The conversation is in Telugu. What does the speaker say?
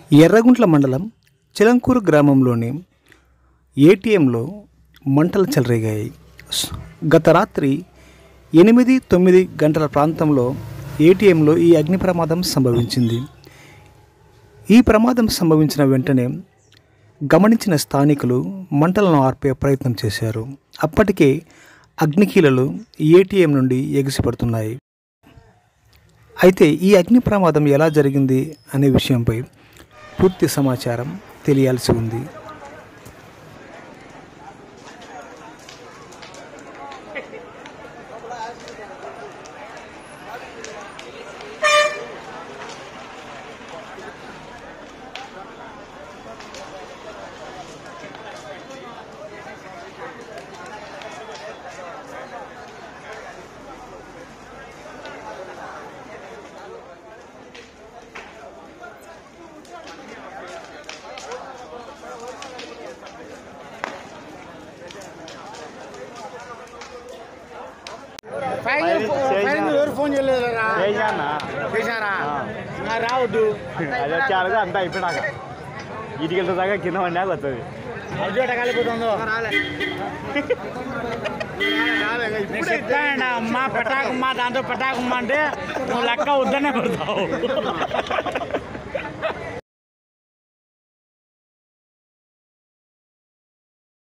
ఎర్రగుంట్ల మండలం చిలంకూరు గ్రామంలోని ఏటీఎంలో మంటలు చెలరేగాయి స్- గత రాత్రి ఎనిమిది తొమ్మిది గంటల ప్రాంతంలో ఏటీఎంలో ఈ అగ్ని ప్రమాదం సంభవించింది ఈ ప్రమాదం సంభవించిన వెంటనే గమనించిన స్థానికులు మంటలను ఆర్పే ప్రయత్నం చేశారు అప్పటికే అగ్నికీలలు ఏటీఎం నుండి ఎగిసిపడుతున్నాయి అయితే ఈ అగ్ని ప్రమాదం ఎలా జరిగింది అనే విషయంపై పూర్తి సమాచారం తెలియాల్సి ఉంది పైన పైన ఎవరు ఫోన్ చేయలేదురా చేశానా చేశారా నా రావద్దు అది వచ్చారుగా అంతా అయిపోయినాక ఇటుకి వెళ్తే దాకా కింద వండాక వస్తుంది అర్జెంట్ కాలిపోతుందో నేను చెప్తానండి అమ్మా పటాకమ్మా దాంతో పటాకమ్మా అంటే నువ్వు లెక్క వద్దనే కొడతావు